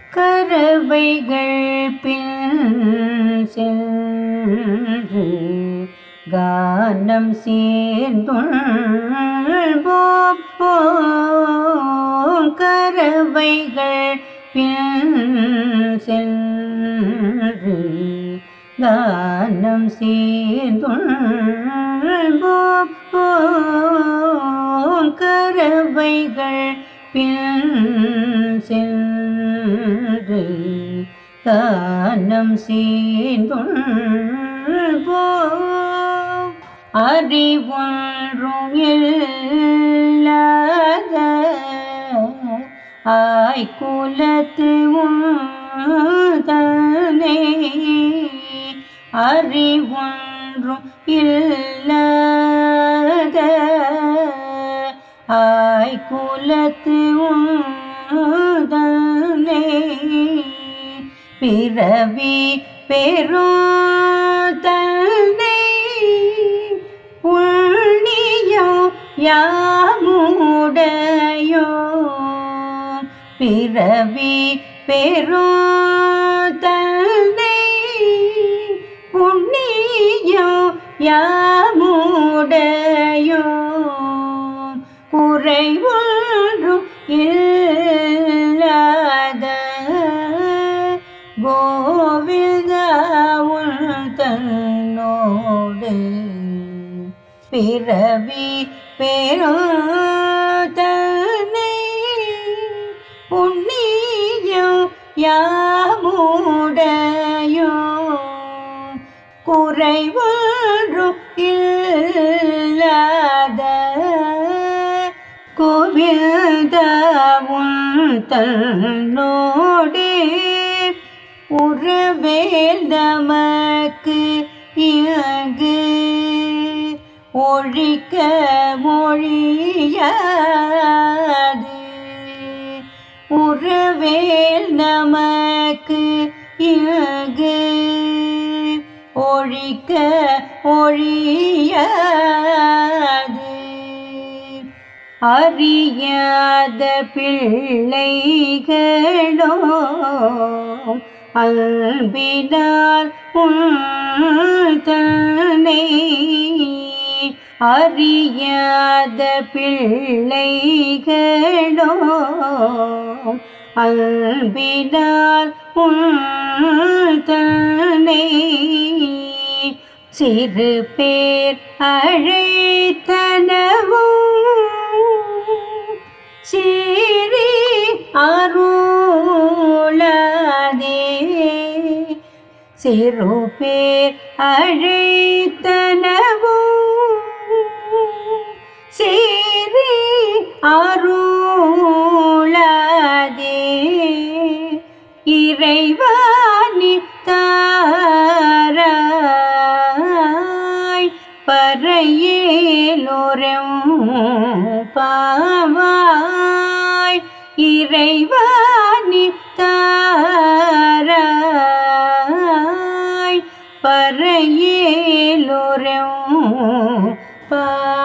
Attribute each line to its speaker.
Speaker 1: கரவைகள் பின் சென்று கானம் சேர்ந்துள்போம் கரவைகள் பின் சென்று கானம் சேர்ந்துள்போம் கரவைகள் பின் சென்று கானம் சேர்ந்துள்போம் அறிவொன்றும் இல்லாத ஆய்குலத்து தனே அறிவொன்றும் இல்லாத ஆய்குலத்து தனே பிறவி பெரும் தன்னை புண்ணியோ யாமுடையோ பிறவி பெரும் தன்னை புண்ணியோ யாமுடையோ குறை ஒன்றும் இல்லாத கோவிந்தாவுள் தன்னோடு பிறவி பெருந்தனை புண்ணியம் யாமுடையோ குறை ஒன்றும் இல்லாத கோவிந்தாவுன் தன்னோடே உறவேல் நமக்கு இங்கு ஒழிக்க மொழியாது உறவேல் நமக்கு இங்கு ஒழிக்க ஒழியாது அறியாத பிள்ளைகளோ அன்பினால் தன்னை அறியாத பிள்ளைகளோ அன்பினால் தன்னை சிறு பேர் அழைத்தனவோ சீரி அருளாதே சிறு பேர் அழைத்தனவோ சீரி அருளாதே இறைவாணி தாராய் பறையேலோரம் பாவாய் இறைவாணி தாராய் பறையேலோரம் பா